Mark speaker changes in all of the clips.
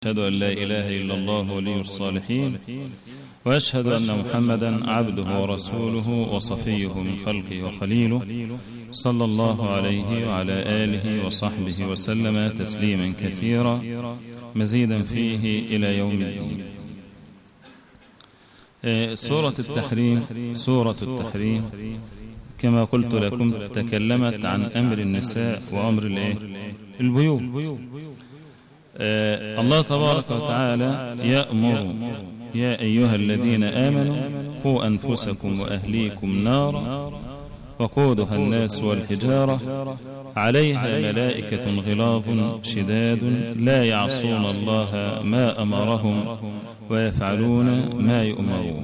Speaker 1: أشهد أن لا إله إلا الله ولي الصالحين وأشهد أن محمدا عبده ورسوله وصفيه من خلقه وخليله صلى الله عليه وعلى آله وصحبه وسلم تسليما كثيرا مزيدا فيه إلى يوم الدين سورة التحريم سورة التحريم كما قلت لكم تكلمت عن أمر النساء وأمر الإيه؟ البيوت آه الله تبارك وتعالى يأمر يا أيها الذين آمنوا قوا أنفسكم وأهليكم نارا وقودها الناس والحجارة عليها ملائكة غلاظ شداد لا يعصون الله ما أمرهم ويفعلون ما يؤمرون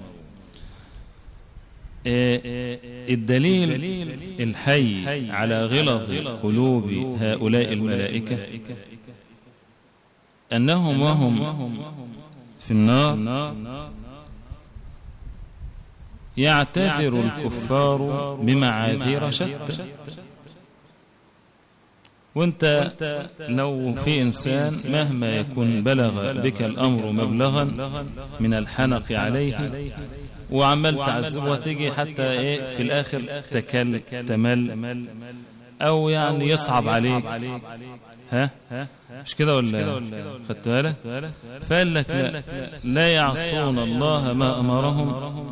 Speaker 1: آه الدليل الحي على غلظ قلوب هؤلاء الملائكة أنهم وهم في النار يعتذر الكفار بمعاذير شتى وانت لو في إنسان مهما يكون بلغ بك الأمر مبلغا من الحنق عليه وعمال تعذب وتيجي حتى ايه في الآخر تكل تمل أو يعني يصعب عليك ها مش كده ولا خدت بالك فقال لك لا لا يعصون الله ما امرهم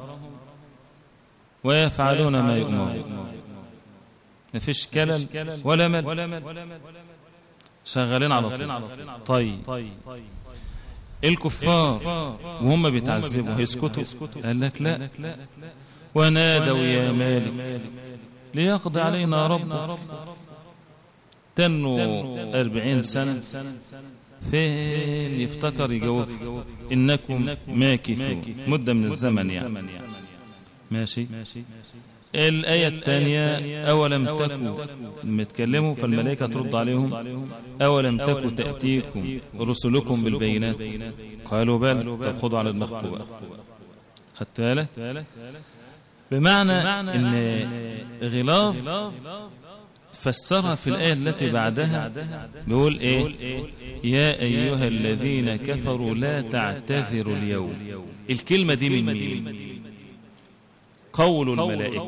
Speaker 1: ويفعلون ما يؤمرون ما فيش كلل ولا مل شغالين على طول طيب الكفار وهم بيتعذبوا هيسكتوا قال لك لا ونادوا يا مالك ليقضي علينا ربك تنوا أربعين سنة فين يفتكر يجاوب إنكم ماكثون مدة من الزمن يعني ماشي الآية الثانية أولم تكوا متكلموا فالملائكة ترد عليهم أولم تكوا تأتيكم رسلكم بالبينات قالوا بل طب خذوا على دماغكم بقى خدت بالك بمعنى ان غلاظ فسرها في الآية التي بعدها بيقول إيه يا أيها الذين كفروا لا تعتذروا اليوم الكلمة دي من مين قول الملائكة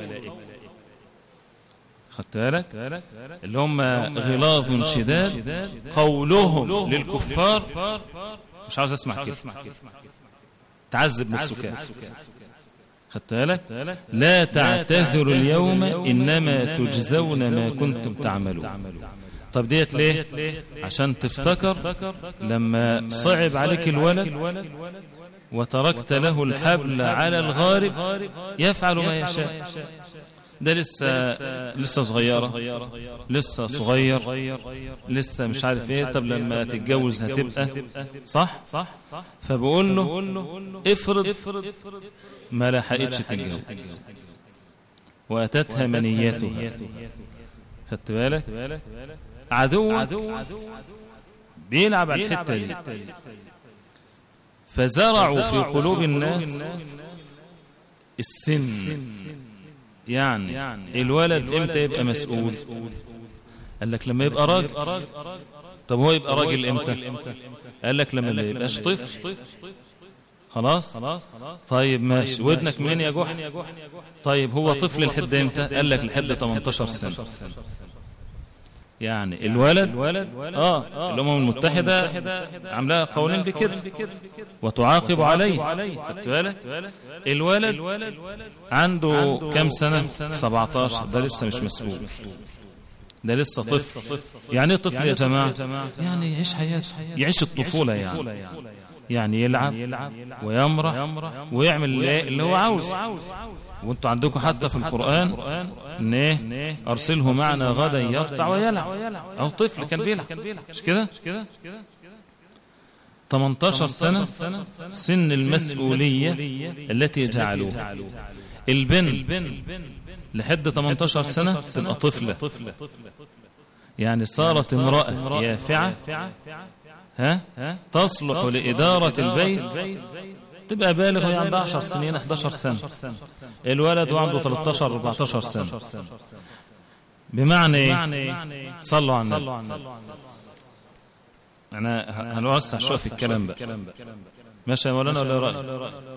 Speaker 1: خدت بالك اللي هم غلاظ شداد قولهم للكفار مش عاوز اسمع كده تعذب من السكان خدت بالك لا تعتذروا اليوم إنما تجزون ما كنتم تعملون طب ديت ليه عشان تفتكر لما صعب عليك الولد وتركت له الحبل على الغارب يفعل ما يشاء ده لسه لسه صغيرة لسه صغير لسه مش عارف ايه طب لما تتجوز هتبقى صح فبقول له افرض ما لحقتش تتجوز واتتها منيتها خدت بالك عدوك بيلعب على الحته دي فزرعوا في قلوب الناس السن يعني الولد امتى يبقى مسؤول قال لك لما يبقى راجل طب هو يبقى راجل امتى قال لك لما ما يبقاش طفل خلاص طيب ماشي ودنك منين يا جحا طيب هو طفل لحد امتى قال لك لحد 18 سنه يعني الولد اه الامم المتحده عاملاها قوانين بكده وتعاقب عليه خدت بالك الولد عنده كم سنه 17 ده لسه مش مسؤول ده لسه طفل يعني ايه طفل يا جماعه يعني يعيش حياته يعيش الطفوله يعني يعني يلعب ويمرح ويعمل اللي هو عاوز وانتوا عندكم حتى في القرآن ان ايه ارسله معنا غدا يرتع ويلعب او طفل كان بيلعب مش كده 18 سنة سن المسؤولية التي جعلوها البنت لحد 18 سنة تبقى طفلة يعني صارت امرأة يافعة ها تصلح لإدارة البيت تبقى بالغ وهي عندها 10 سنين 11 سنة الولد وعنده 13 14 سنة بمعنى ايه صلوا على النبي انا ه- هنوسع شويه في الكلام بقى ماشي يا مولانا ولا راجل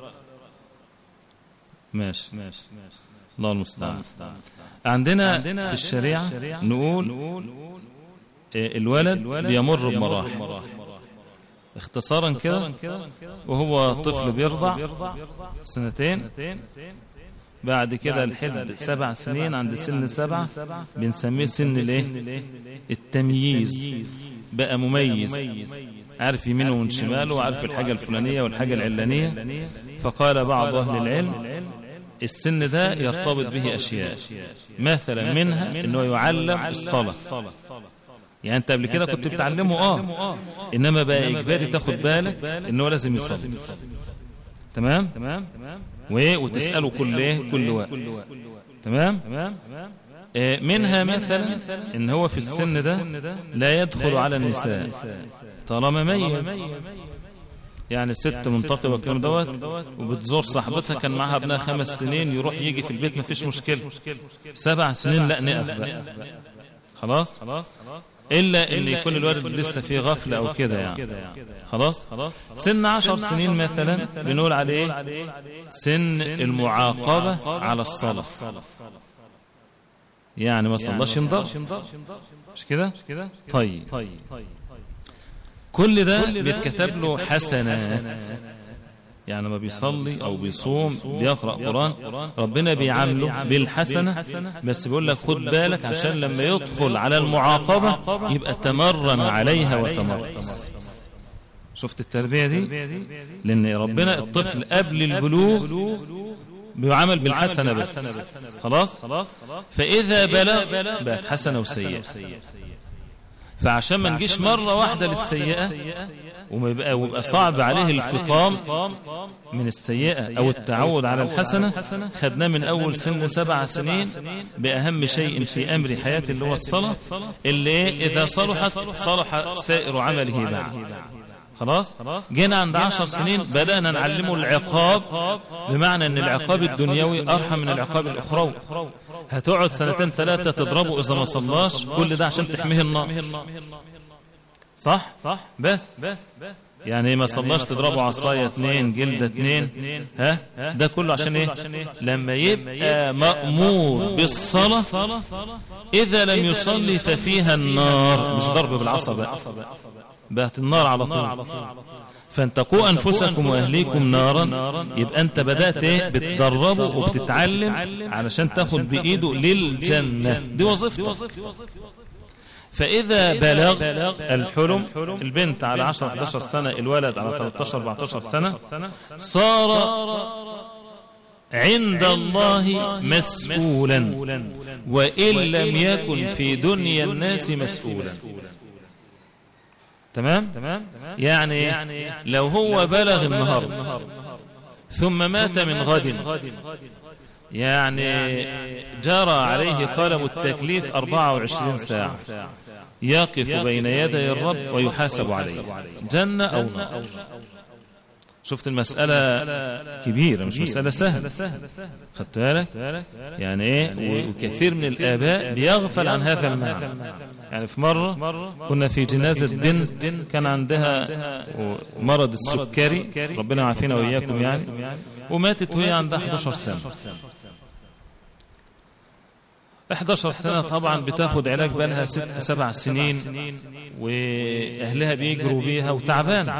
Speaker 1: ماشي ماشي الله المستعان عندنا في الشريعه نقول آه، الولد بيمر بمراحل اختصارا كده وهو طفل بيرضع سنتين بعد كده لحد سبع سنين عند سن سبعة بنسميه سن الايه التمييز بقى مميز عارف يمينه من شماله وعارف الحاجة الفلانية والحاجة العلانية فقال بعض أهل العلم السن ده يرتبط به أشياء مثلا منها أنه يعلم الصلاة يعني انت قبل كده كنت بتعلمه اه انما بقى اجباري تاخد بالك ان هو لازم يصلي تمام تمام وايه وتساله كل ايه كل وقت تمام آه، منها مثلا ان هو في السن ده لا يدخل على النساء طالما ميز يعني ست منتقبة الكلام دوت وبتزور صاحبتها كان معاها ابنها خمس سنين يروح يجي في البيت مفيش مشكلة سبع سنين لا نقف بقى خلاص إلا إن يكون الولد لسه في غفلة أو كده يعني خلاص سن عشر سنين مثلا بنقول عليه سن المعاقبة على الصلاة يعني ما صلاش ينضر مش كده طيب كل ده بيتكتب له حسنات يعني لما بيصلي او بيصوم بيقرا قران ربنا بيعامله بالحسنه بس بيقول لك خد بالك عشان لما يدخل على المعاقبه يبقى تمرن عليها وتمرس شفت التربيه دي لان ربنا الطفل قبل البلوغ بيعامل بالحسنه بس خلاص فاذا بلغ بقت حسنه وسيئه فعشان ما نجيش مره واحده للسيئه وما يبقى ويبقى صعب عليه الفطام من السيئة أو التعود على الحسنة خدناه من أول سن سبع سنين بأهم شيء في أمر حياته اللي هو الصلاة اللي إيه؟ إذا صلحت صلح سائر عمله بعد خلاص جينا عند عشر سنين بدأنا نعلمه العقاب بمعنى أن العقاب الدنيوي أرحم من العقاب الأخروي هتقعد سنتين ثلاثة تضربه إذا ما صلاش كل ده عشان تحميه النار صح صح بس بس يعني ما صلاش تضربه عصاية اتنين جلدة اتنين ها ده كله عشان ايه لما يبقى مأمور بالصلاة اذا لم يصلي ففيها النار مش ضرب بالعصا بقى بقت النار على طول فان تقوا انفسكم واهليكم نارا يبقى انت بدات ايه بتدربه وبتتعلم علشان تاخد بايده للجنه دي وظيفتك فإذا بلغ الحلم البنت على 10 11 سنة الولد على 13 14 سنة صار عند الله مسؤولا وإن لم يكن في دنيا الناس مسؤولا تمام يعني لو هو بلغ النهاردة ثم مات من غد يعني جرى عليه قلم التكليف 24 ساعة يقف بين يدي الرب ويحاسب عليه جنة أو نار شفت المسألة كبيرة مش مسألة سهلة خدت بالك يعني ايه وكثير من الآباء بيغفل عن هذا المعنى يعني في مرة كنا في جنازة بنت كان عندها مرض السكري ربنا يعافينا وإياكم يعني وماتت وهي عندها 11 سنة 11 سنة طبعا بتاخد علاج بالها ست سبع سنين وأهلها بيجروا بيها وتعبان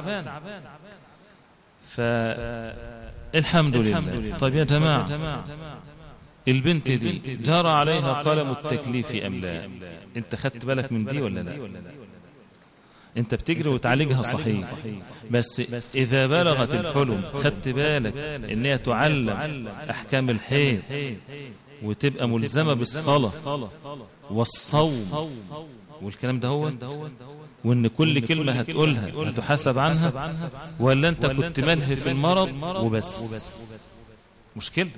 Speaker 1: فالحمد لله طيب يا جماعة البنت دي جرى عليها قلم التكليف أم لا انت خدت بالك من دي ولا لا انت بتجري وتعالجها صحيح بس اذا بلغت الحلم خدت بالك ان هي تعلم احكام الحيض وتبقى ملزمة بالصلاة والصوم والكلام ده هو وان كل كلمة هتقولها هتحاسب عنها ولا انت كنت ملهي في المرض وبس مشكلة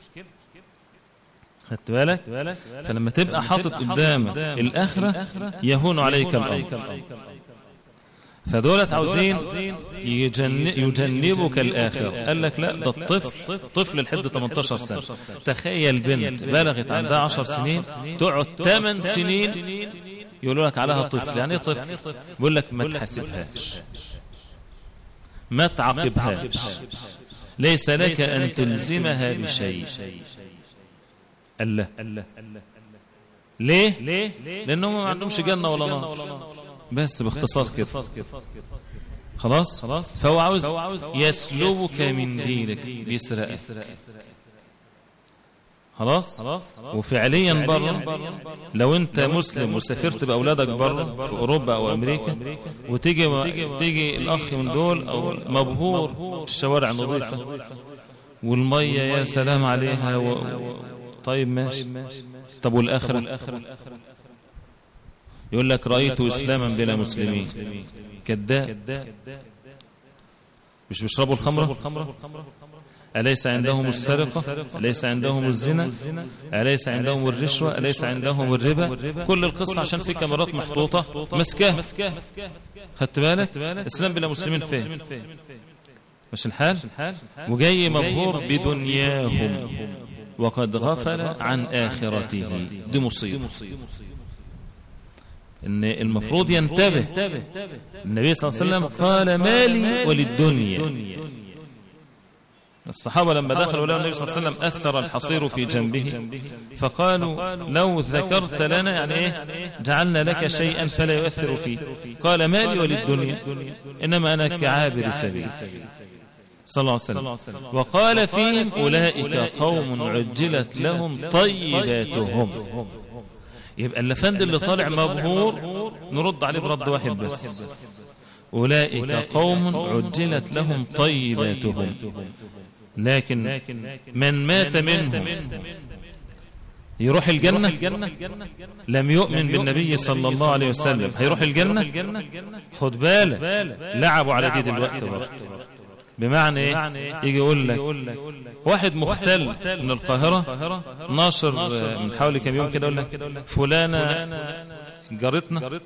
Speaker 1: خدت بالك فلما تبقى حاطط قدامك الآخرة يهون عليك الأمر فدولت عاوزين يجنبك الآخر قال لك لا ده الطفل طفل لحد 18 سنة تخيل بنت بلغت عندها 10 سنين تقعد 8 سنين يقولوا لك عليها طفل يعني ايه طفل بيقول لك ما تحاسبهاش ما تعاقبهاش ليس لك أن تلزمها بشيء الله ليه لأنهم ما عندهمش جنة ولا نار بس باختصار كده خلاص فهو عاوز يسلبك من دينك بيسرقك خلاص وفعليا بره لو انت مسلم وسافرت باولادك بره في اوروبا او امريكا وتيجي تيجي الاخ من دول او مبهور الشوارع نظيفه والميه يا سلام عليها و... طيب ماشي طب والاخره يقول لك رايت اسلاما بلا مسلمين كذاب مش بيشربوا الخمره أليس عندهم السرقة أليس عندهم الزنا أليس عندهم الرشوة أليس عندهم الربا كل القصة عشان في كاميرات محطوطة مسكاه خدت بالك الإسلام بلا مسلمين فين مش الحال وجاي مبهور بدنياهم وقد غفل عن آخرته دي مصيبة ان المفروض ينتبه النبي صلى الله عليه وسلم قال مالي وللدنيا الصحابة لما دخلوا له النبي صلى الله عليه وسلم أثر الحصير في جنبه فقالوا لو ذكرت لنا يعني إيه جعلنا لك شيئا فلا يؤثر فيه قال مالي وللدنيا إنما أنا كعابر سبيل صلى الله عليه وسلم وقال فيهم أولئك قوم عجلت لهم طيباتهم يبقى اللفند اللي طالع مبهور نرد عليه برد واحد بس أولئك قوم عجلت لهم طيباتهم لكن من مات منهم يروح الجنة لم يؤمن بالنبي صلى الله عليه وسلم هيروح الجنة خد بالك لعبوا على دي دلوقتي برضه بمعنى ايه يجي يقول لك واحد مختل من القاهرة ناشر من حوالي كم يوم كده يقول لك فلانة جارتنا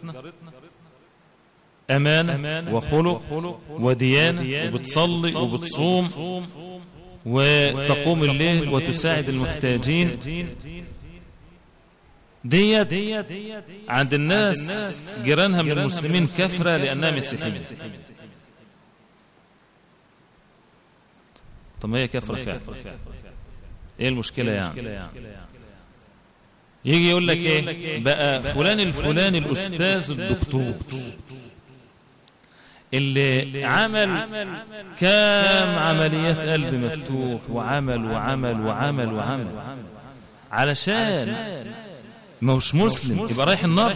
Speaker 1: أمانة وخلق وديانة وبتصلي وبتصوم وتقوم الليل وتساعد المحتاجين ديت عند الناس جيرانها من المسلمين كفرة لأنها مسيحية طب ما هي كفرة فعلا ايه المشكلة يعني يجي يقول لك ايه بقى فلان الفلاني الاستاذ الدكتور اللي عمل كام عمليات قلب مفتوح وعمل وعمل وعمل وعمل علشان ما هوش مسلم يبقى رايح النار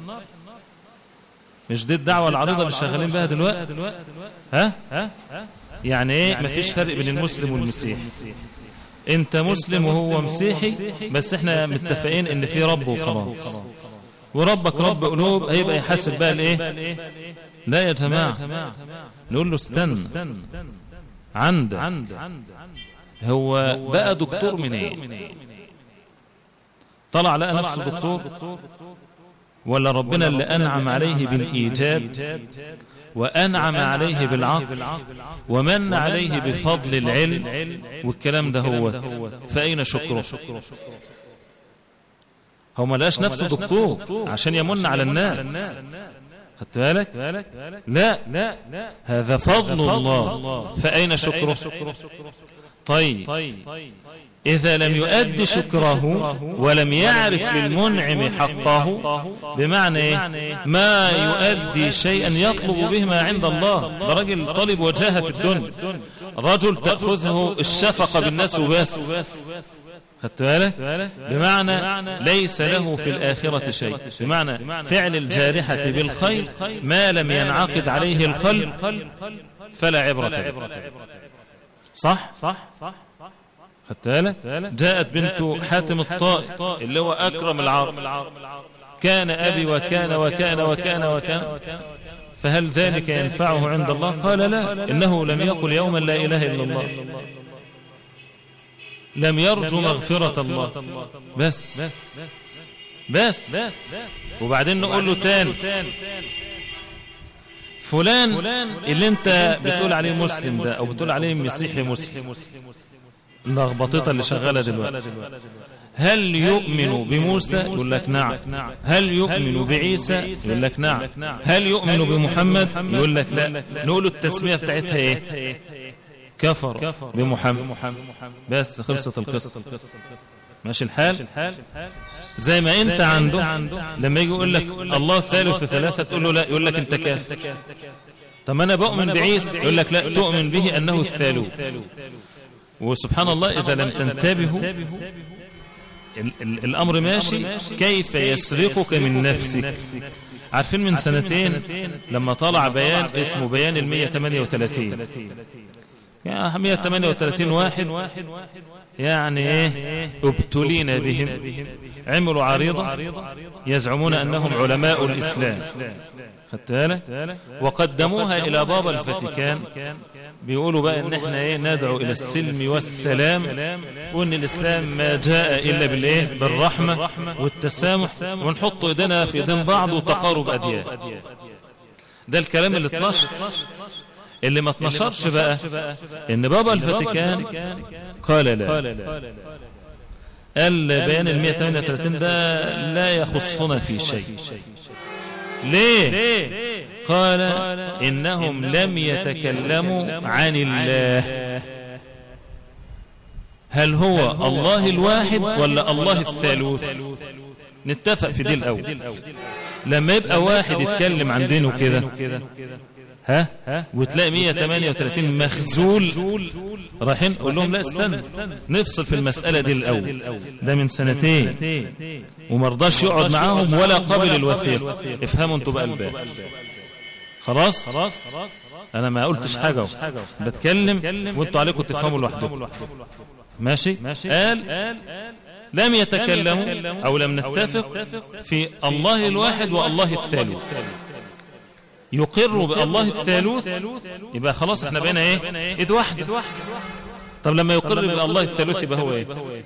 Speaker 1: مش دي الدعوة العريضة اللي شغالين بها دلوقتي ها يعني ايه مفيش فرق بين المسلم والمسيحي انت مسلم وهو مسيحي بس احنا متفقين ان في رب وخلاص وربك رب قلوب هيبقى يحاسب بقى الايه لا يا جماعة نقول له استنى عندك هو بقى دكتور من ايه طلع لقى نفسه دكتور ولا ربنا اللي أنعم عليه بالإيجاب وأنعم عليه بالعقل ومن عليه بفضل العلم والكلام ده هو فأين شكره هو ما لقاش نفسه دكتور عشان يمن على الناس خدت بالك لا لا هذا فضل الله فأين شكره طيب إذا لم يؤدي شكره ولم يعرف للمنعم حقه بمعنى ما يؤدي شيئا يطلب به ما عند الله ده رجل طالب وجاهه في الدنيا رجل تأخذه الشفقة بالناس وبس خدت بالك بمعنى ليس له في الآخرة شيء بمعنى فعل الجارحة بالخير ما لم ينعقد عليه القلب فلا عبرة به صح صح خدت بالك جاءت بنت حاتم الطائي اللي هو أكرم العرب كان أبي وكان وكان وكان وكان فهل ذلك ينفعه عند الله قال لا إنه لم يقل يوما لا إله إلا الله لم يرجو مغفرة الله بس بس وبعدين نقول له تاني فلان اللي انت بتقول عليه مسلم ده او بتقول عليه مسيحي مسلم اللخبطيطه اللي شغاله دلوقتي هل يؤمن بموسى يقول لك نعم هل يؤمن بعيسى يقول لك نعم هل يؤمن بمحمد يقول لك لا نقول التسمية بتاعتها ايه كفر بمحمد بس خلصت القصة ماشي الحال زي ما انت عنده لما يجي يقول لك الله ثالث ثلاثة تقول له لا يقول لك انت كافر طب انا بؤمن بعيسى يقول لك لا تؤمن به انه الثالوث وسبحان الله اذا لم تنتبهوا الامر ماشي كيف يسرقك من نفسك عارفين من سنتين لما طلع بيان اسمه بيان ال 138 يعني 138 واحد يعني ايه ابتلينا بهم عملوا عريضة يزعمون أنهم علماء الإسلام خدت بالك وقدموها إلى بابا الفاتيكان بيقولوا بقى ان احنا ايه ندعو الى السلم والسلام وان الاسلام ما جاء الا بالايه بالرحمه والتسامح ونحط ايدينا في ايدين بعض وتقارب اديان ده الكلام اللي اتنشر اللي ما اتنشرش بقى ان بابا الفاتيكان قال لا قال بيان ال 138 ده لا يخصنا في شيء ليه قال إنهم لم يتكلموا عن الله هل هو الله الواحد ولا الله الثالوث نتفق في دي الأول لما يبقى واحد يتكلم عن دينه كده ها وتلاقي 138 مخزول رايحين قول لهم لا استنى نفصل في المسألة دي الأول ده من سنتين ومرضاش يقعد معاهم ولا قبل الوثيق افهموا انتوا بقى الباب خلاص انا ما قلتش حاجة بتكلم وانتوا عليكم تفهموا لوحدكم ماشي قال لم يتكلموا او لم نتفق في الله الواحد والله الثالث يقر بالله الثالوث يبقى خلاص احنا بقينا ايه ايد واحده طب لما يقر بالله الثالوث يبقى هو ايه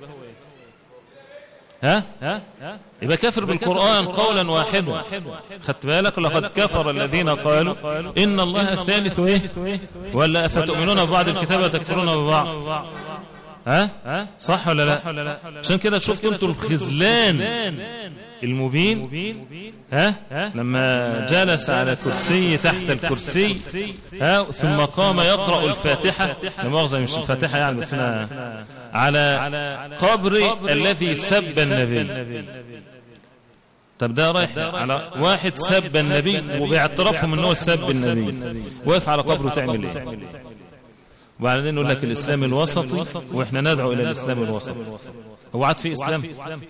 Speaker 1: ها يبقى كافر بالقرآن قولا واحدا خدت بالك لقد كفر الذين قالوا إن الله ثالث إيه ولا أفتؤمنون ببعض الكتاب وتكفرون ببعض ها صح ولا لا عشان كده شفتوا انتوا الخذلان المبين ها لما جلس على كرسي تحت الكرسي ها ثم قام يقرأ الفاتحة لمؤاخذة مش الفاتحة يعني بس أنا على قبر الذي سب النبي طب ده رايح على واحد سب النبي وباعترافهم ان هو سب النبي واقف على قبره تعمل ايه وبعدين نقول لك الاسلام الوسطي واحنا ندعو الى الاسلام الوسطي هو عاد في اسلام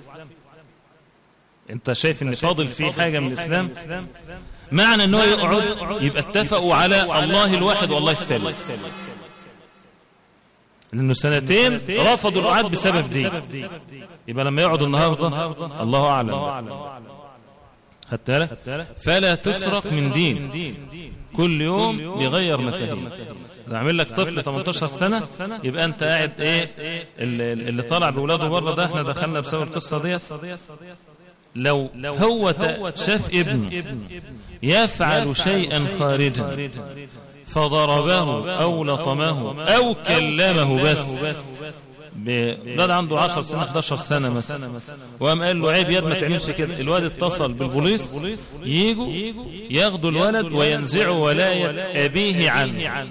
Speaker 1: انت شايف ان فاضل في حاجة من الاسلام معنى انه يقعد يبقى اتفقوا على الله الواحد والله الثالث لانه سنتين رفضوا القعاد بسبب دي يبقى لما يقعدوا النهارده الله اعلم حتى فلا تسرق من دين كل يوم بيغير مفاهيم زي عامل لك طفل 18 سنة يبقى انت قاعد ايه اللي طالع بولاده بره ده احنا دخلنا بسبب القصة ديت لو هو شاف ابنه يفعل شيئا خارجا فضربه أو لطمه أو كلمه بس بلاد عنده 10 سنة 11 سنة مثلا وقام قال له عيب يد ما تعملش كده الواد اتصل بالبوليس يجوا ياخدوا الولد وينزعوا ولاية أبيه عنه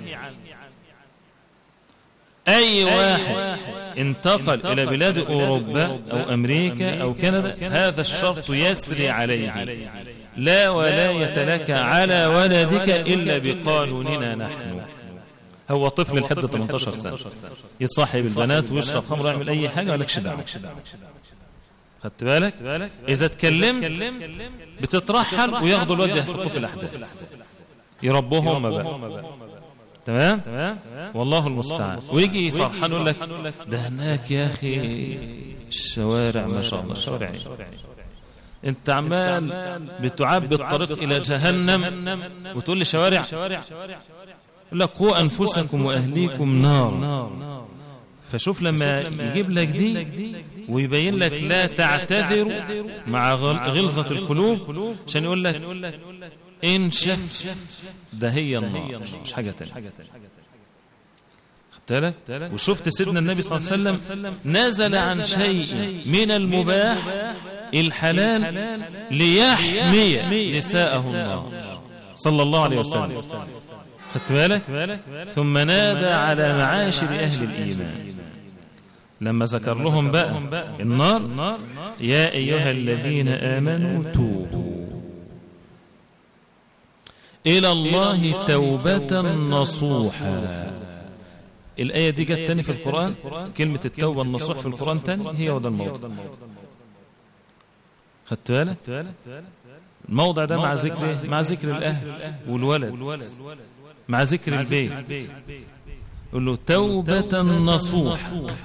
Speaker 1: أي واحد انتقل إلى بلاد أوروبا أو أمريكا أو كندا هذا الشرط يسري عليه لا ولاية لك على ولدك إلا بقانوننا نحن هو طفل لحد 18 سنة يصاحب البنات ويشرب خمر ويعمل أي حاجة ولكش دعوة خدت بالك إذا تكلمت بتترحل وياخدوا الواد يحطوه في الأحداث يربوهم بقى تمام والله المستعان ويجي فرحان يقول لك ده هناك يا أخي الشوارع ما شاء الله الشوارع انت عمال بتعبي الطريق الى جهنم وتقول لي شوارع يقول لك قوا انفسكم واهليكم نار فشوف لما يجيب لك دي ويبين لك لا تعتذر مع غلظة القلوب عشان يقول لك إن شف ده هي النار مش حاجة تانية خدت بالك وشفت سيدنا النبي صلى الله عليه وسلم نزل عن شيء من المباح الحلال ليحمي نساءه النار صلى الله عليه وسلم خدت بالك ثم نادى على معاشر أهل الإيمان لما ذكر لهم بقى النار يا أيها الذين آمنوا توبوا إلى الله توبة نصوحا الآية دي جت تاني في القرآن كلمة التوبة النصوح في القرآن تاني هي وده الموضوع خدت بالك الموضع ده مع ذكر مع ذكر الأهل والولد مع ذكر البيت يقول له توبة نصوح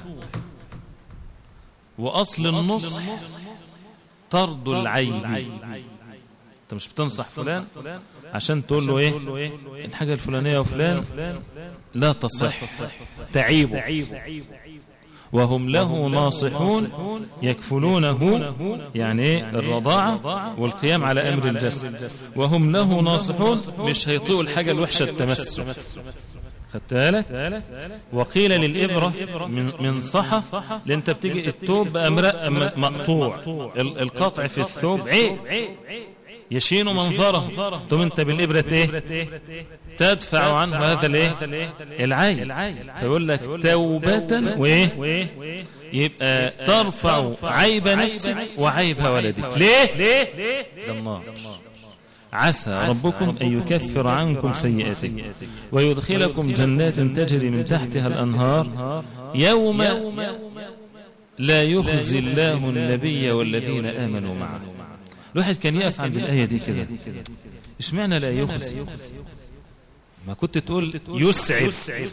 Speaker 1: وأصل النصح طرد العيب انت مش بتنصح فلان عشان تقول له ايه الحاجة الفلانية وفلان لا تصح تعيب وهم له ناصحون يكفلونه يعني ايه الرضاعة والقيام على امر الجسد وهم له ناصحون مش هيطيقوا الحاجة الوحشة التمسك خدت بالك وقيل للإبرة من من صحة لأن أنت بتيجي الثوب بقى مقطوع القطع في الثوب عيب يشين منظره ثم أنت بالإبرة إيه تدفع عنه هذا الايه العين فيقول لك توبة وإيه يبقى ترفع عيب نفسك وعيب ولدك ليه ده النار عسى ربكم أن يكفر عنكم سيئاتكم ويدخلكم جنات تجري من تحتها الأنهار يوم لا يخزي الله النبي والذين آمنوا معه الواحد كان يقف عند الآية دي كده اشمعنى لا يخزي ما كنت تقول يسعد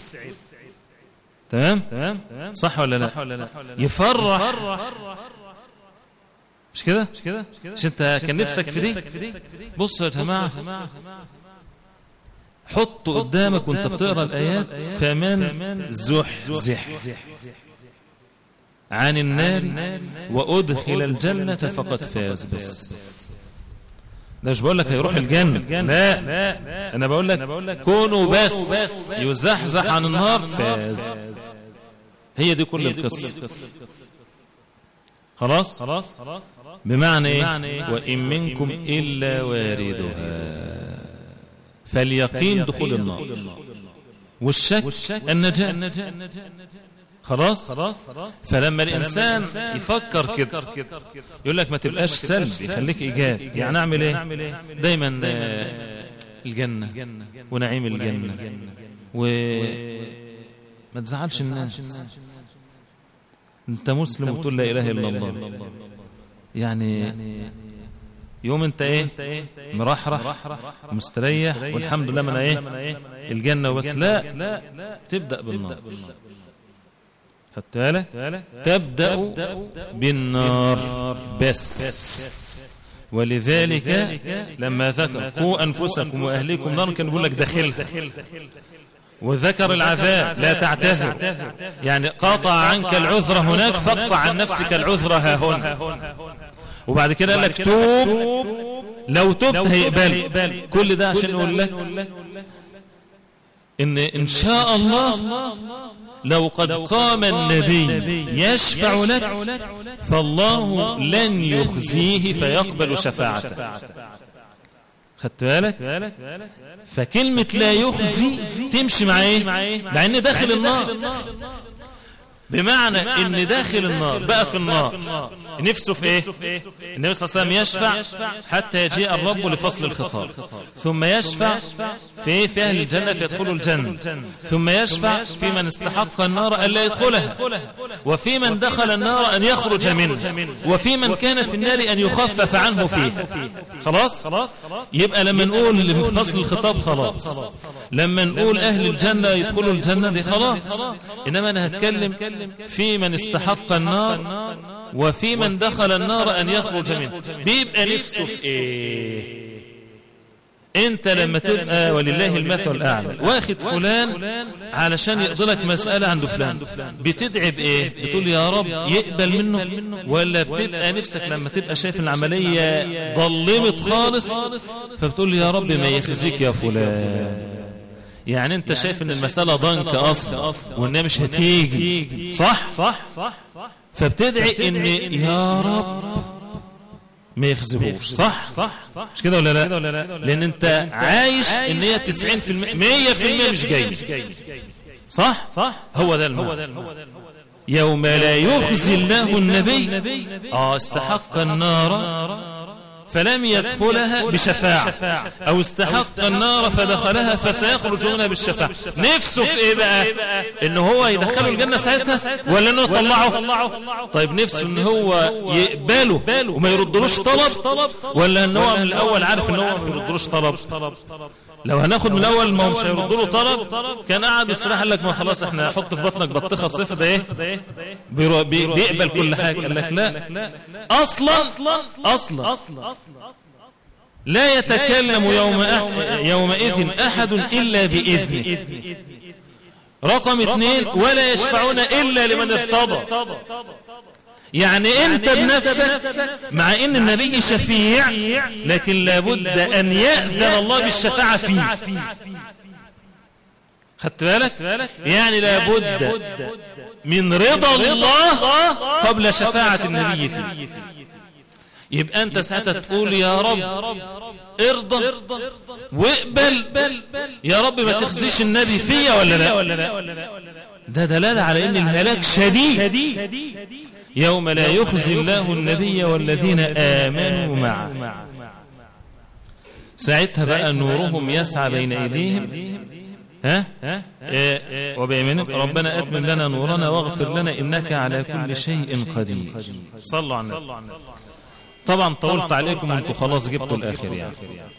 Speaker 1: تمام صح ولا لا يفرح مش كده مش كده مش انت كان نفسك في دي بص يا جماعه حط قدامك وانت بتقرا الايات فمن زحزح عن النار وادخل الجنه فقد فاز بس ده مش بقول لك هيروح الجنه لا انا بقول لك كونوا بس يزحزح عن النار فاز هي دي كل القصه خلاص خلاص بمعنى ايه وان منكم الا واردها فاليقين دخول النار والشك النجاة خلاص فلما الانسان يفكر كده يقول لك ما تبقاش سلبي خليك ايجابي يعني اعمل ايه دايما الجنه ونعيم الجنه وما تزعلش الناس انت مسلم وتقول لا اله الا الله يعني يوم انت ايه مرحرح مستريح والحمد لله من ايه الجنه وبس لا تبدا بالنار خدت بالك تبدا بالنار بس ولذلك لما ذكر قوا انفسكم واهليكم نار كان يقول لك داخل وذكر العذاب لا تعتذر يعني قاطع عنك العذر هناك فاقطع عن نفسك العذر ها هنا وبعد كده قال لك توب لو تبت هيقبل كل ده عشان يقول لك ان ان شاء الله لو قد قام النبي يشفع لك فالله لن يخزيه فيقبل شفاعته خدت بالك فكلمة لا يخزي تمشي مع ايه مع ان داخل النار بمعنى ان داخل النار بقى في النار نفسه في ايه النبي صلى الله عليه وسلم يشفع حتى يجيء الرب لفصل الخطاب ثم يشفع في في اهل الجنه فيدخلوا الجنه ثم يشفع في من استحق النار الا يدخلها وفي من دخل النار ان يخرج منها وفي من كان في النار ان يخفف عنه فيه خلاص يبقى لما نقول فصل الخطاب خلاص لما نقول اهل الجنه يدخلوا الجنه دي خلاص انما انا هتكلم في من استحق النار وفي من دخل النار أن يخرج منه بيبقى نفسه في إيه انت لما تبقى ولله المثل الاعلى واخد فلان علشان يقضي لك مسألة عند فلان بتدعي بايه بتقول يا رب يقبل منه ولا بتبقى نفسك لما تبقى شايف العملية ضلمت خالص فبتقول يا رب ما يخزيك يا فلان يعني انت شايف ان المسألة ضنك اصلا وانها مش هتيجي صح صح فبتدعي ان يا رب ما يخزبوش صح صح مش كده ولا لا لان انت عايش ان هي 90% 100% مش جاي صح صح هو ده المعنى يوم لا يخزي الله النبي اه استحق النار فلم يدخلها بشفاعة أو استحق النار فدخلها فسيخرج منها بالشفاعة نفسه في إيه بقى إن هو يدخله الجنة ساعتها ولا إنه يطلعه طيب نفسه إن هو يقبله وما يردلوش طلب ولا إن هو من الأول عارف إن هو ما يردلوش طلب لو هناخد من الاول ما هو مش هيرد له طلب كان قاعد يصرح قال لك ما خلاص احنا حط في بطنك بطيخه الصيف ده ايه بيقبل كل حاجه قال لك لا اصلا اصلا لا يتكلم يوم يومئذ احد الا باذنه رقم اثنين ولا يشفعون الا لمن ارتضى يعني انت بنفسك مع ان النبي شفيع لكن لابد ان يأذن الله بالشفاعة فيه خدت بالك يعني لابد من رضا الله قبل شفاعة النبي فيه يبقى انت ساعتها تقول يا رب ارضى واقبل يا رب ما تخزيش النبي فيا ولا لا ده دلالة على ان الهلاك شديد يوم لا يخزي الله النبي والذين آمنوا معه ساعتها بقى نورهم يسعى بين أيديهم ها إيه وبيمينهم ربنا أتمم لنا نورنا واغفر لنا إنك على كل شيء قدير صلوا على النبي طبعا طولت عليكم وانتم خلاص جبتوا الآخر يعني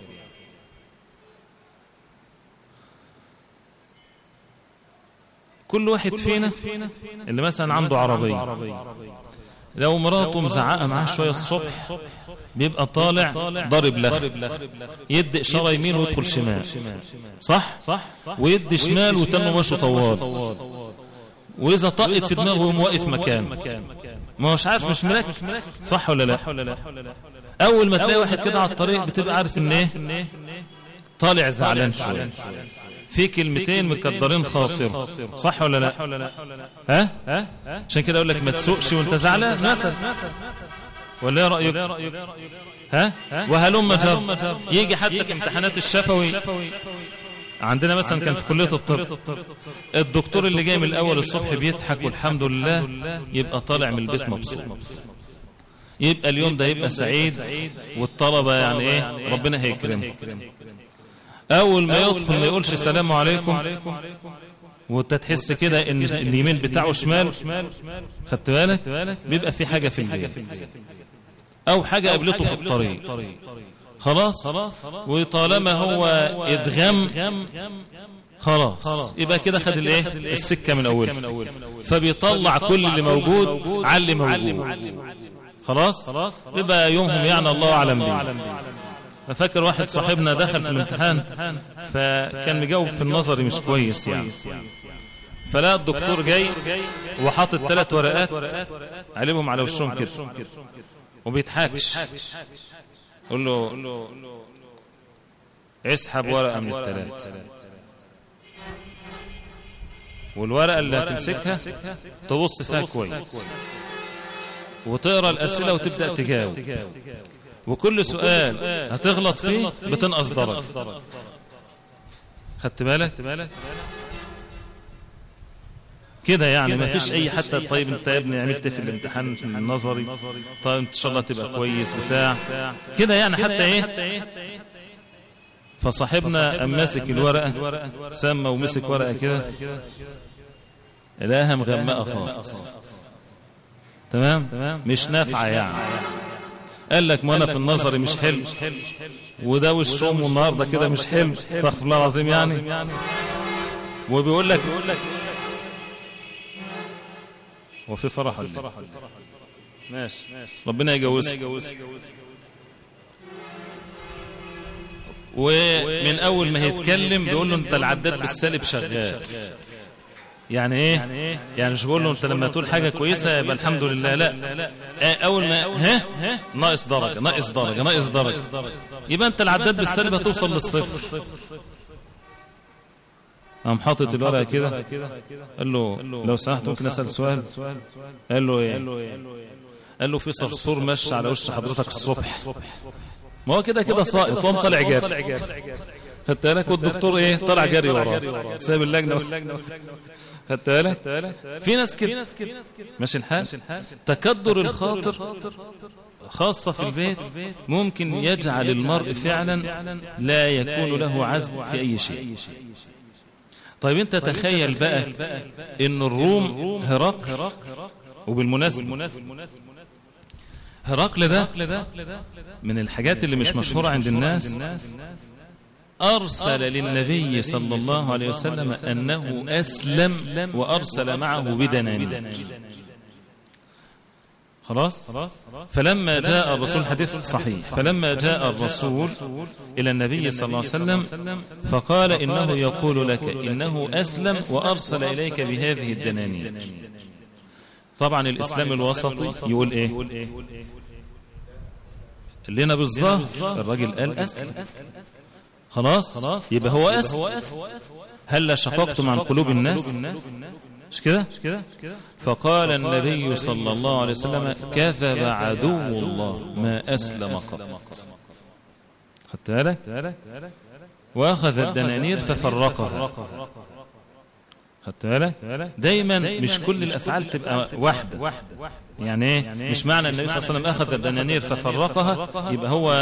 Speaker 1: كل واحد فينا اللي مثلا عنده عربية لو مراته مزعقة معاه شوية الصبح بيبقى طالع ضارب لخ يدي إشارة يمين ويدخل شمال صح ويدي شمال وتنه ماشي طوال وإذا طقت في دماغه يقوم واقف مكانه ما هوش عارف مش مركز صح ولا لا أول ما تلاقي واحد كده على الطريق بتبقى عارف إن إيه طالع زعلان شوية في كلمتين مكدرين خاطر صح ولا لا ها ها عشان كده اقول لك ما تسوقش وانت زعلان مثلا ولا ايه رايك ها وهلم جر يجي حتى في امتحانات الشفوي عندنا مثلا كان في كليه الطب الدكتور اللي جاي من الاول الصبح بيضحك والحمد لله يبقى طالع من البيت مبسوط يبقى اليوم ده يبقى سعيد والطلبه يعني ايه ربنا هيكرمه اول ما يدخل ما يقولش السلام عليكم وانت تحس كده ان اليمين بتاعه شمال خدت بالك بيبقى في حاجه في البيت او حاجه قابلته في الطريق خلاص وطالما هو ادغم خلاص يبقى كده خد الايه السكه من اولها فبيطلع كل اللي موجود على اللي موجود خلاص يبقى يومهم يعني الله اعلم بيه فاكر واحد صاحبنا دخل في الامتحان فكان مجاوب في النظري مش كويس يعني فلا الدكتور جاي وحاطط ثلاث ورقات عليهم على وشهم كده وبيضحكش قول له اسحب ورقة من الثلاث والورقة اللي هتمسكها تبص فيها كويس وتقرأ الأسئلة وتبدأ تجاوب وكل سؤال هتغلط فيه بتنقص درجة خدت بالك كده يعني ما فيش اي حتى طيب انت يا ابني عملت في الامتحان النظري طيب ان شاء الله تبقى كويس بتاع كده يعني حتى ايه فصاحبنا ام ماسك الورقه سمى ومسك ورقه كده لقاها مغمقه خالص تمام مش نافعه يعني قال لك ما انا في النظري مش حلو وده وشهم النهارده كده مش حلو استغفر الله العظيم يعني وبيقول لك وفي فرح ولا ماشي ربنا يجوزك ومن اول ما هيتكلم بيقول له انت العداد بالسالب شغال يعني ايه يعني مش بقول له انت لما تقول حاجه كويسه يبقى الحمد لله لا اول ما ها ناقص درجه ناقص درجه ناقص درجه يبقى انت العداد بالسالب هتوصل للصفر قام حاطط الورقه كده قال له لو سمحت ممكن اسال سؤال قال له ايه قال له في صرصور مشى على وش حضرتك الصبح ما هو كده كده ساقط قام طالع جري خدت بالك والدكتور ايه طلع جري وراه ساب اللجنه خدت بالك في ناس كده ماشي الحال تكدر الخاطر خاصة في البيت ممكن يجعل المرء فعلا لا يكون له عزم في أي شيء طيب انت تخيل بقى ان الروم هرقل وبالمناسبة هرقل ده من الحاجات اللي مش مشهورة عند الناس أرسل للنبي صلى الله عليه وسلم أنه أسلم وأرسل معه بدنانير خلاص فلما جاء الرسول حديث صحيح فلما جاء الرسول إلى النبي صلى الله عليه وسلم فقال إنه يقول لك إنه أسلم وأرسل إليك بهذه الدنانير طبعا الإسلام الوسطي يقول إيه لنا بالظاهر الراجل قال أسلم خلاص يبقى هو أسلم هل شققتم عن قلوب الناس مش كده فقال النبي صلى الله عليه وسلم كذب عدو الله ما أسلم قط خدت بالك وأخذ الدنانير ففرقها خدت بالك دايما مش كل الأفعال تبقى واحدة يعني ايه مش معنى النبي صلى الله عليه وسلم أخذ الدنانير ففرقها يبقى هو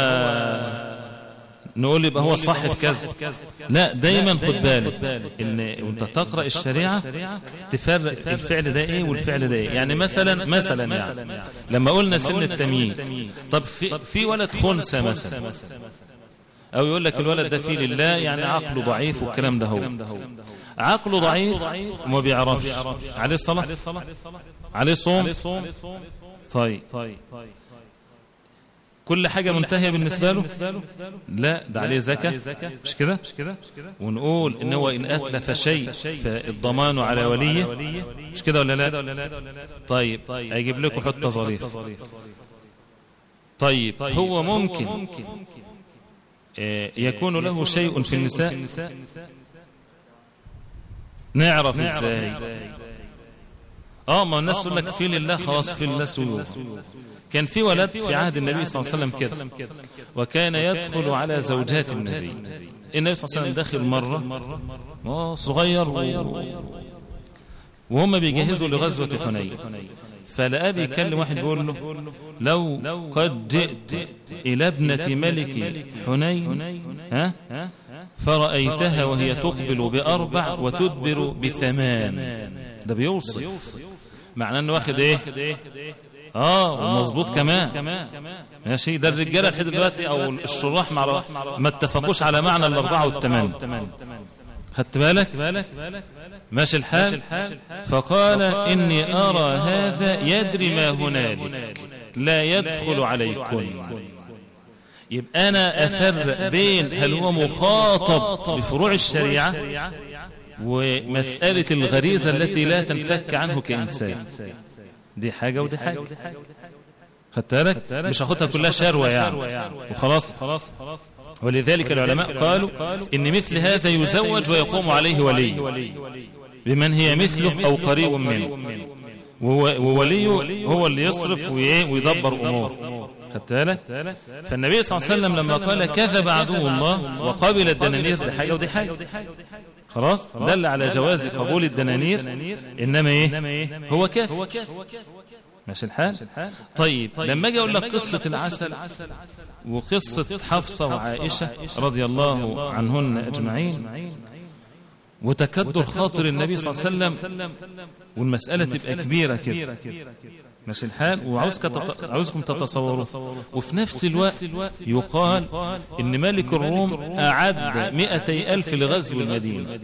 Speaker 1: نقول يبقى هو صح في كذا لا دايما خد بالك ان وانت تقرا الشريعه تفرق الفعل ده ايه والفعل ده ايه يعني مثلا مثلا يعني لما قلنا سن التمييز طب في في ولد خنثى مثلا او يقول لك الولد ده فيه لله يعني عقله ضعيف والكلام ده هو عقله ضعيف وما بيعرفش عليه صلاه عليه صوم طيب كل حاجة منتهية بالنسبة له لا ده عليه زكاة مش كده ونقول ان هو ان اتلف شيء فالضمان على وليه مش كده ولا لا طيب هيجيب لكم حتة ظريف طيب هو ممكن يكون له شيء في النساء نعرف ازاي اه ما الناس تقول لك في لله خلاص في لله سيوف كان في ولد في عهد النبي صلى الله عليه وسلم كده وكان يدخل على زوجات النبي النبي صلى الله عليه وسلم داخل مرة صغير و... وهم بيجهزوا لغزوة حنين فلقاه بيكلم واحد بيقول له لو قد جئت إلى ابنة ملك حنين ها فرأيتها وهي تقبل بأربع وتدبر بثمان ده بيوصف معناه انه واخد ايه اه ومظبوط كمان ماشي ده الرجاله لحد دلوقتي او الشراح مع ما اتفقوش على معنى الاربعه والثمان خدت بالك ماشي الحال فقال اني ارى هذا يدري ما هنالك لا يدخل عليكم يبقى انا افرق بين هل هو مخاطب بفروع الشريعه ومساله الغريزه التي لا تنفك عنه كانسان دي حاجة ودي حاجة خدت بالك مش هاخدها كلها شروة يعني وخلاص ولذلك العلماء قالوا ان مثل هذا يزوج ويقوم عليه ولي بمن هي مثله او قريب منه ووليه هو اللي يصرف ويدبر امور خدت بالك فالنبي صلى الله عليه وسلم لما قال كذب عدو الله وقبل الدنانير دي حاجة ودي حاجة خلاص دل على جواز قبول الدنانير إنما إيه هو كافر ماشي الحال طيب لما اجي اقول لك قصة العسل وقصة حفصة وعائشة رضي الله عنهن أجمعين وتكدر خاطر النبي صلى الله عليه وسلم والمسألة تبقى كبيرة كده ماشي الحال وعاوزكم تتصوروا وفي نفس الوقت يقال ان ملك الروم اعد مئتي الف لغزو المدينة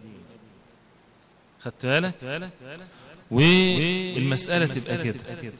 Speaker 1: خدت بالك والمسألة تبقى كده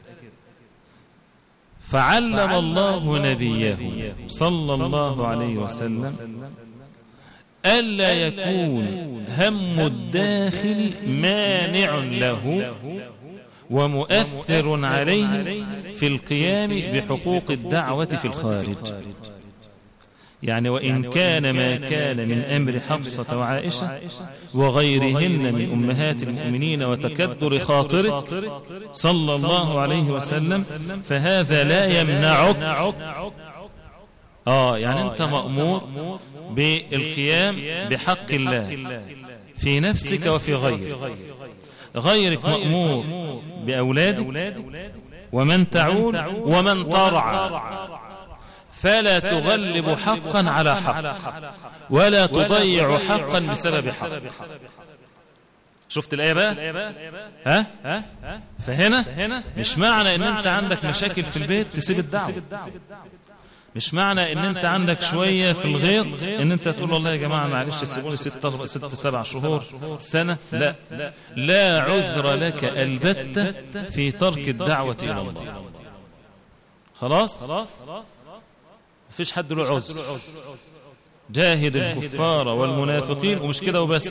Speaker 1: فعلم الله نبيه صلى الله عليه وسلم ألا يكون هم الداخل مانع له ومؤثر عليه في القيام بحقوق الدعوة في الخارج يعني وإن كان ما كان من أمر حفصة وعائشة وغيرهن من أمهات المؤمنين وتكدر خاطرك صلى الله عليه وسلم فهذا لا يمنعك آه يعني أنت مأمور بالقيام بحق الله في نفسك وفي غيرك غيرك مأمور بأولادك ومن تعول ومن ترعى فلا تغلب حقا على حق ولا تضيع حقا بسبب حق شفت الآية بقى ها فهنا مش معنى ان انت عندك مشاكل في البيت تسيب الدعوة مش معنى ان انت عندك شوية في الغيط ان انت تقول والله يا جماعة معلش سيبوني ست, ست سبع شهور سنة لا لا عذر لك البتة في ترك الدعوة الى الله خلاص مفيش حد له عذر جاهد الكفار والمنافقين ومش كده وبس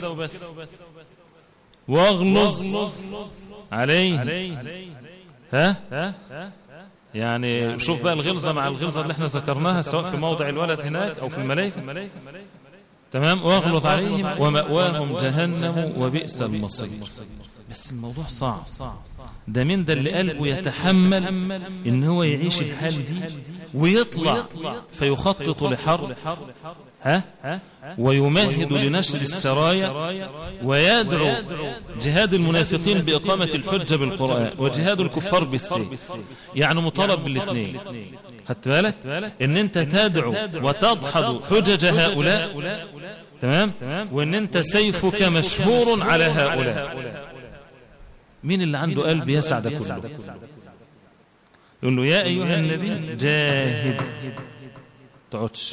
Speaker 1: واغلظ عليه ها يعني شوف بقى الغلظة مع الغلظة اللي احنا ذكرناها سواء في موضع الولد هناك او في الملائكة تمام واغلظ عليهم ومأواهم جهنم وبئس المصير بس الموضوع صعب ده من ده اللي قلبه يتحمل ان هو يعيش الحال دي ويطلع فيخطط لحرب ها ويمهد لنشر السرايا ويدعو جهاد المنافقين بإقامة الحجة بالقرآن وجهاد الكفار بالسيف يعني مطالب بالاثنين خدت بالك ان انت تدعو وتضحض حجج هؤلاء تمام وان انت سيفك مشهور على هؤلاء مين اللي عنده قلب يسعد كله يقول له يا أيها النبي جاهد تعودش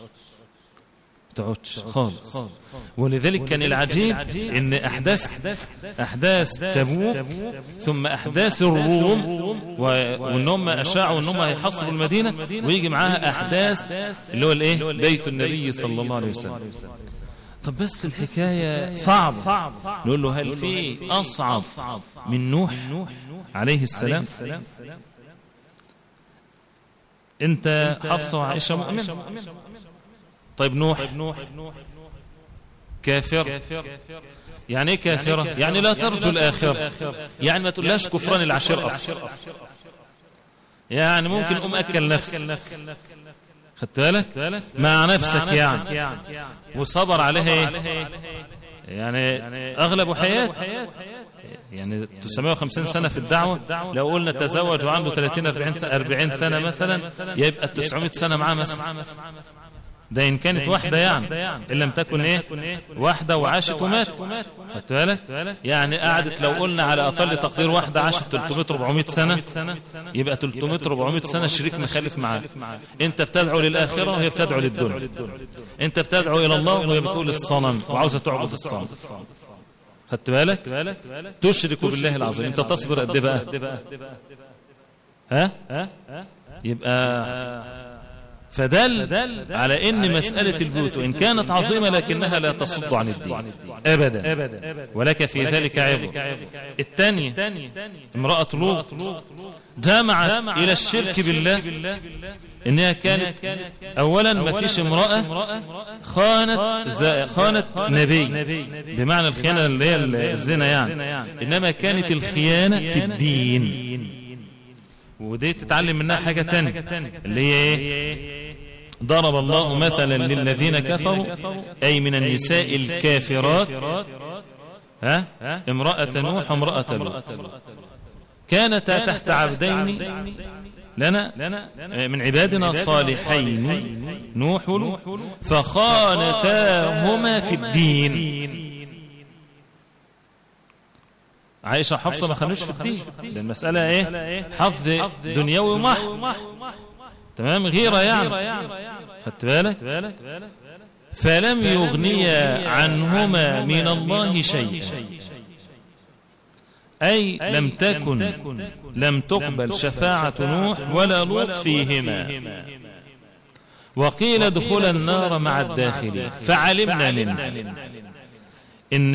Speaker 1: تعودش خالص ولذلك كان العجيب ان احداث احداث تبوك ثم احداث الروم وانهم اشاعوا انهم هيحصروا المدينه ويجي معاها احداث اللي هو الايه بيت النبي صلى الله عليه وسلم طب بس الحكايه صعبه نقول له هل في اصعب من نوح عليه السلام انت حفصة وعائشة مؤمن طيب نوح كافر يعني ايه كافرة يعني لا ترجو الآخرة يعني ما تقولهاش كفران العشير أصلا يعني ممكن أم أكل نفس خدت بالك مع نفسك يعني وصبر عليها ايه يعني أغلب حياته يعني 950 سنة في الدعوة لو قلنا تزوج وعنده 30 40 سنة, 40 سنة مثلا يبقى 900 سنة معاه مثلا ده إن كانت واحدة يعني إن لم تكن إيه واحدة وعاشت وماتت خدت بالك يعني قعدت لو قلنا على أقل تقدير واحدة عاشت 300 400 سنة يبقى 300 400 سنة شريك مخالف معاه أنت بتدعو للآخرة وهي بتدعو للدنيا أنت بتدعو إلى الله وهي بتقول الصنم وعاوزة تعبد الصنم خدت بالك تشرك بالله العظيم انت تصبر قد بقى ها يبقى فدل على ان مسألة البيوت وان كانت عظيمة لكنها لا تصد عن الدين ابدا ولك في ذلك عبر الثانية امرأة لوط جامعت الى الشرك بالله انها كانت اولا ما فيش امرأة خانت خانت نبي بمعنى الخيانة اللي هي الزنا يعني انما كانت الخيانة في الدين ودي تتعلم منها حاجة تانية اللي هي ايه ضرب الله مثلا للذين كفروا اي من النساء الكافرات ها امرأة نوح وامرأة لوط كانتا تحت عبدين لنا من عبادنا الصالحين نوح ولوط فخانتاهما في الدين عائشة حفصة ما خانوش في الدين ده المسألة ايه حفظ دنيوي محض تمام غيرة يعني خدت بالك فلم يغنيا عنهما من الله شيئا أي لم تكن لم تقبل شفاعة نوح ولا لوط فيهما وقيل ادخل النار مع الداخلين فعلمنا منه إن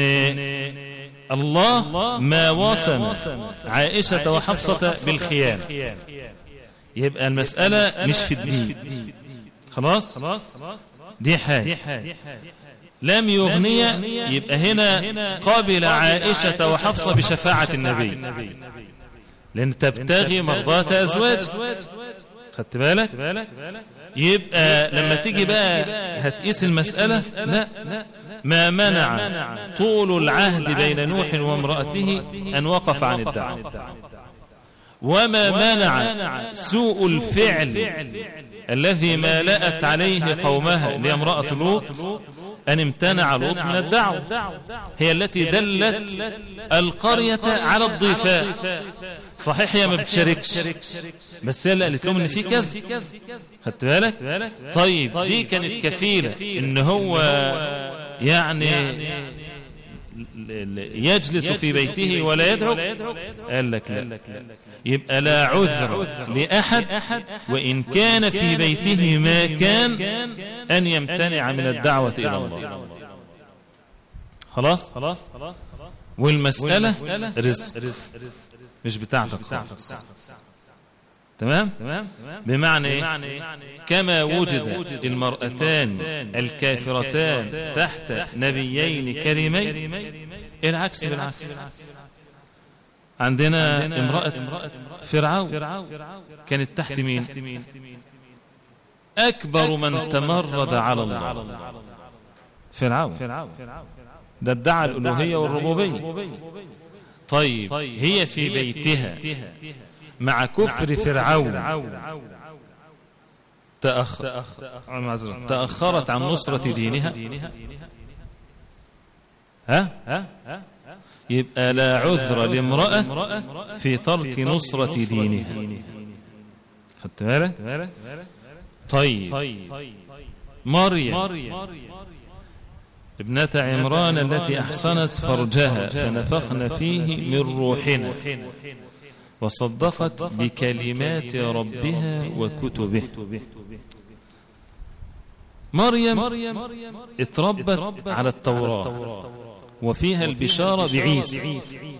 Speaker 1: الله ما وصم عائشة وحفصة بالخيان يبقى المسألة مش في الدين خلاص دي حاجة لم يغني يبقى هنا قابل عائشة وحفصة بشفاعة النبي لأن تبتغي مرضاة أزواج خدت بالك يبقى لما تيجي بقى هتقيس المسألة لا ما منع طول العهد بين نوح وامرأته أن وقف عن الدعوة وما منع سوء الفعل الذي مالأت عليه قومها لامرأة لوط أن امتنع لوط من الدعوة هي التي دلت القرية على الضيفاء صحيح هي ما بتشاركش بس هي اللي قالت لهم ان في كذا خدت بالك طيب دي كانت كفيلة ان هو يعني يجلس في بيته ولا يدعو قال لك لا يبقى لا عذر لأحد وإن كان في بيته ما كان أن يمتنع من الدعوة إلى الله خلاص والمسألة رزق مش بتاعتك خالص تمام بمعنى إيه؟ كما وجد المرأتان الكافرتان تحت نبيين كريمين العكس بالعكس عندنا امرأة فرعون كانت تحت مين أكبر من تمرد على الله فرعون ده ادعى الألوهية والربوبية طيب هي في بيتها مع كفر فرعون تأخر تأخرت عن نصرة دينها ها يبقى لا عذر لامرأة في ترك نصرة دينها خدت بالك طيب مريم ابنة عمران التي أحصنت فرجها فنفخنا فيه من روحنا وصدقت بكلمات ربها وكتبه مريم اتربت على التوراة وفيها البشارة بعيسى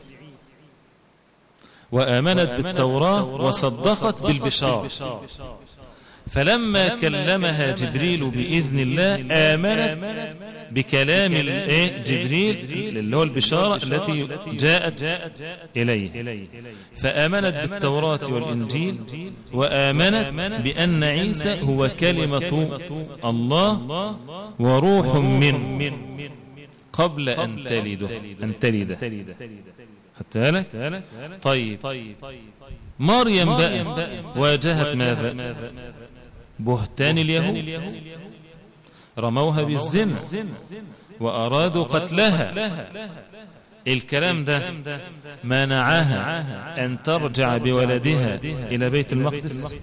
Speaker 1: وآمنت بالتوراة وصدقت بالبشارة فلما كلمها جبريل بإذن الله آمنت بكلام جبريل اللي هو البشارة التي جاءت إليه فآمنت بالتوراة والإنجيل وآمنت بأن عيسى هو كلمة الله وروح من قبل أن تلده أن تلده خدت بالك طيب مريم بقى واجهت ماذا بهتان اليهود رموها بالزنا وأرادوا قتلها الكلام ده منعها أن ترجع بولدها إلى بيت المقدس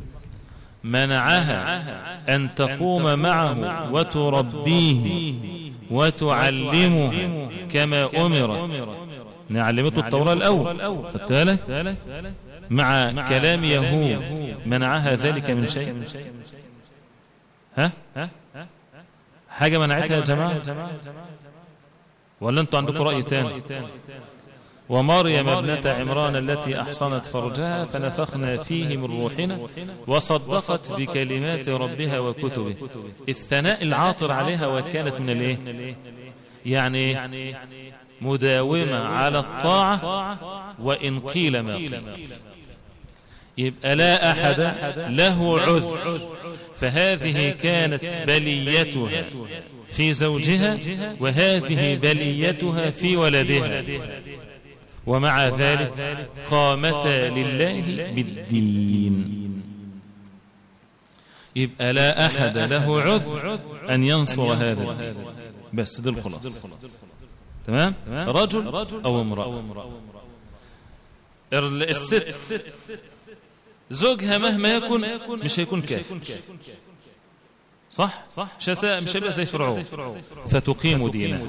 Speaker 1: منعها أن تقوم معه وتربيه وتعلمه كما أمر نعلمته التوراة الأول خدت بالك مع كلام يهود منعها ذلك من شيء ها حاجة منعتها يا جماعة ولا انتوا عندكم رأي تاني ومريم ابنة عمران التي أحصنت فرجها فنفخنا فيه من روحنا وصدقت بكلمات ربها وكتبه الثناء العاطر عليها وكانت من الايه يعني مداومة على الطاعة وإن قيل ما قيل يبقى لا أحد له عذر فهذه كانت بليتها في زوجها وهذه بليتها في ولدها ومع ذلك قامتا لله بالدين يبقى لا أحد له عذر أن ينصر هذا الدين بس دي الخلاص تمام رجل أو امرأة الست زوجها مهما يكن مش هيكون كافر صح مش مش هيبقى زي فرعون فتقيم دينها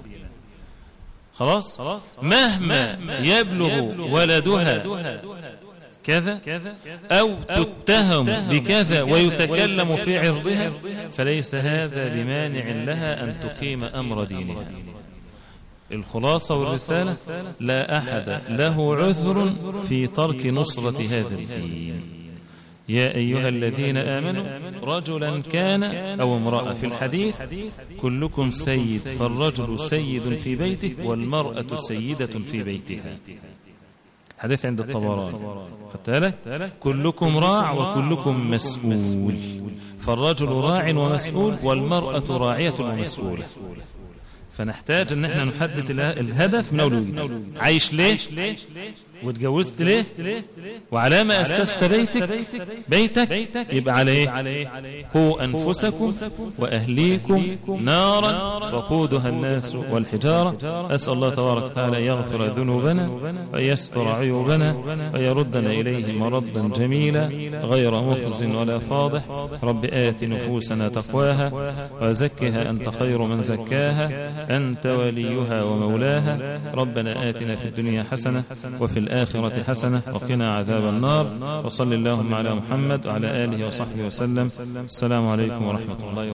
Speaker 1: خلاص مهما يبلغ ولدها كذا أو تتهم بكذا ويتكلم في عرضها فليس هذا بمانع لها أن تقيم أمر دينها الخلاصة والرسالة لا أحد له عذر في ترك نصرة هذا الدين يا أيها الذين آمنوا رجلا كان أو امرأة في الحديث كلكم سيد فالرجل سيد في بيته والمرأة سيدة في بيتها حديث عند الطبراني خدت بالك كلكم راع وكلكم مسؤول فالرجل راع ومسؤول والمرأة راعية ومسؤولة فنحتاج ان احنا نحدد اله- الهدف من اول وجديد عايش ليه واتجوزت ليه وعلى ما اسست بيتك بيتك يبقى على ايه قوا انفسكم واهليكم نارا وقودها الناس والحجاره اسال الله تبارك وتعالى ان يغفر ذنوبنا ويستر عيوبنا ويردنا اليه مردا جميلا غير مخز ولا فاضح رب ات نفوسنا تقواها وزكها انت خير من زكاها أنت وليها ومولاها ربنا آتنا في الدنيا حسنة وفي الآخرة حسنة وقنا عذاب النار وصل اللهم على محمد وعلى آله وصحبه وسلم السلام عليكم ورحمة الله